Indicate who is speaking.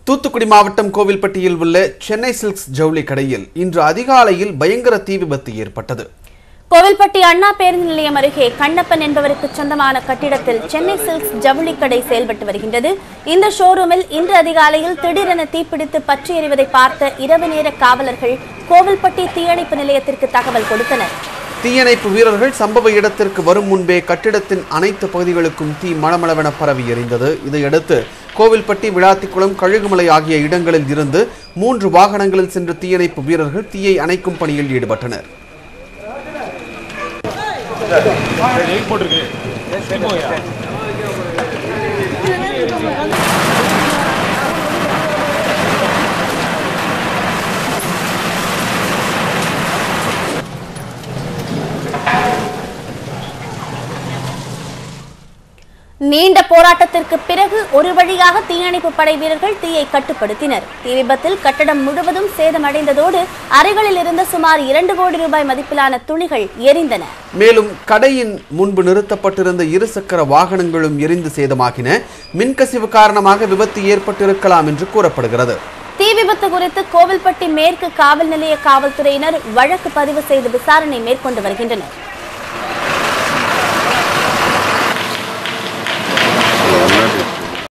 Speaker 1: தூத்துக்குடி மாவட்டம் கோவில்பட்டியில் உள்ள சென்னை சில்க்ஸ் ஜவுளி கடையில் இன்று அதிகாலையில் பயங்கர தீ விபத்து ஏற்பட்டது
Speaker 2: கோவில்பட்டி அண்ணா பேருந்து நிலையம் அருகே கண்ணப்பன் என்பவருக்கு சொந்தமான கட்டிடத்தில் சென்னை சில்க்ஸ் ஜவுளி கடை செயல்பட்டு வருகின்றது இந்த ஷோரூமில் இன்று அதிகாலையில் திடீரென தீப்பிடித்து பற்றி எறிவதை பார்த்த இரவு நேர காவலர்கள் கோவில்பட்டி தீயணைப்பு நிலையத்திற்கு தகவல் கொடுத்தனர்
Speaker 1: தீயணைப்பு வீரர்கள் சம்பவ இடத்திற்கு வரும் முன்பே கட்டிடத்தின் அனைத்து பகுதிகளுக்கும் தீ மளமளவென பரவி எறிந்தது இதையடுத்து கோவில்பட்டி விளாத்திக்குளம் கழுகுமலை ஆகிய இடங்களில் இருந்து மூன்று வாகனங்களில் சென்ற தீயணைப்பு வீரர்கள் தீயை அணைக்கும் பணியில் ஈடுபட்டனர்
Speaker 2: நீண்ட போராட்டத்திற்கு பிறகு ஒரு வழியாக தீயணைப்பு படை வீரர்கள் தீயை கட்டுப்படுத்தினர் தீ விபத்தில் கட்டடம் முழுவதும் சேதமடைந்ததோடு அறைகளில் இருந்த சுமார் இரண்டு கோடி ரூபாய் மதிப்பிலான துணிகள் எரிந்தன
Speaker 1: மேலும் கடையின் முன்பு நிறுத்தப்பட்டிருந்த இருசக்கர வாகனங்களும் எரிந்து சேதமாகின மின்கசிவு காரணமாக விபத்து ஏற்பட்டிருக்கலாம் என்று கூறப்படுகிறது
Speaker 2: தீ விபத்து குறித்து கோவில்பட்டி மேற்கு காவல் நிலைய காவல்துறையினர் வழக்கு பதிவு செய்து விசாரணை மேற்கொண்டு வருகின்றனர்